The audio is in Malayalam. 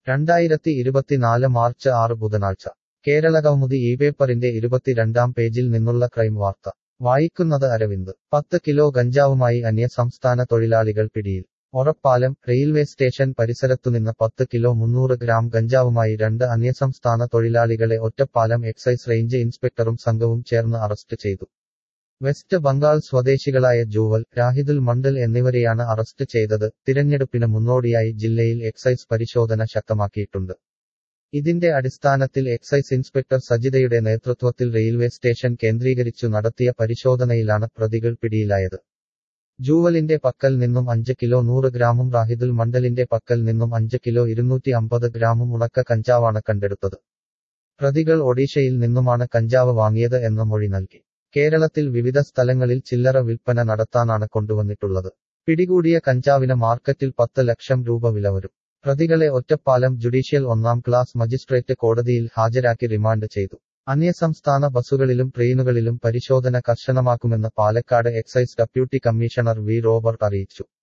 രണ്ടായിരത്തി ഇരുപത്തിനാല് മാർച്ച് ആറ് ബുധനാഴ്ച കേരളകൗമുദി ഈ പേപ്പറിന്റെ ഇരുപത്തിരണ്ടാം പേജിൽ നിന്നുള്ള ക്രൈം വാർത്ത വായിക്കുന്നത് അരവിന്ദ് പത്ത് കിലോ ഗഞ്ചാവുമായി അന്യസംസ്ഥാന തൊഴിലാളികൾ പിടിയിൽ ഒറപ്പാലം റെയിൽവേ സ്റ്റേഷൻ പരിസരത്തുനിന്ന് പത്ത് കിലോ മുന്നൂറ് ഗ്രാം ഗഞ്ചാവുമായി രണ്ട് അന്യസംസ്ഥാന തൊഴിലാളികളെ ഒറ്റപ്പാലം എക്സൈസ് റേഞ്ച് ഇൻസ്പെക്ടറും സംഘവും ചേർന്ന് അറസ്റ്റ് ചെയ്തു വെസ്റ്റ് ബംഗാൾ സ്വദേശികളായ ജൂവൽ രാഹിദുൽ മണ്ഡൽ എന്നിവരെയാണ് അറസ്റ്റ് ചെയ്തത് തിരഞ്ഞെടുപ്പിന് മുന്നോടിയായി ജില്ലയിൽ എക്സൈസ് പരിശോധന ശക്തമാക്കിയിട്ടുണ്ട് ഇതിന്റെ അടിസ്ഥാനത്തിൽ എക്സൈസ് ഇൻസ്പെക്ടർ സജിതയുടെ നേതൃത്വത്തിൽ റെയിൽവേ സ്റ്റേഷൻ കേന്ദ്രീകരിച്ചു നടത്തിയ പരിശോധനയിലാണ് പ്രതികൾ പിടിയിലായത് ജൂവലിന്റെ പക്കൽ നിന്നും അഞ്ച് കിലോ നൂറ് ഗ്രാമും റാഹിദുൽ മണ്ഡലിന്റെ പക്കൽ നിന്നും അഞ്ച് കിലോ ഇരുന്നൂറ്റി അമ്പത് ഗ്രാമും ഉണക്ക കഞ്ചാവാണ് കണ്ടെടുത്തത് പ്രതികൾ ഒഡീഷയിൽ നിന്നുമാണ് കഞ്ചാവ് വാങ്ങിയത് എന്ന മൊഴി നൽകി കേരളത്തിൽ വിവിധ സ്ഥലങ്ങളിൽ ചില്ലറ വിൽപ്പന നടത്താനാണ് കൊണ്ടുവന്നിട്ടുള്ളത് പിടികൂടിയ കഞ്ചാവിന് മാർക്കറ്റിൽ പത്ത് ലക്ഷം രൂപ വില വരും പ്രതികളെ ഒറ്റപ്പാലം ജുഡീഷ്യൽ ഒന്നാം ക്ലാസ് മജിസ്ട്രേറ്റ് കോടതിയിൽ ഹാജരാക്കി റിമാൻഡ് ചെയ്തു അന്യസംസ്ഥാന ബസ്സുകളിലും ട്രെയിനുകളിലും പരിശോധന കർശനമാക്കുമെന്ന് Palakkad excise deputy commissioner V Robert അറിയിച്ചു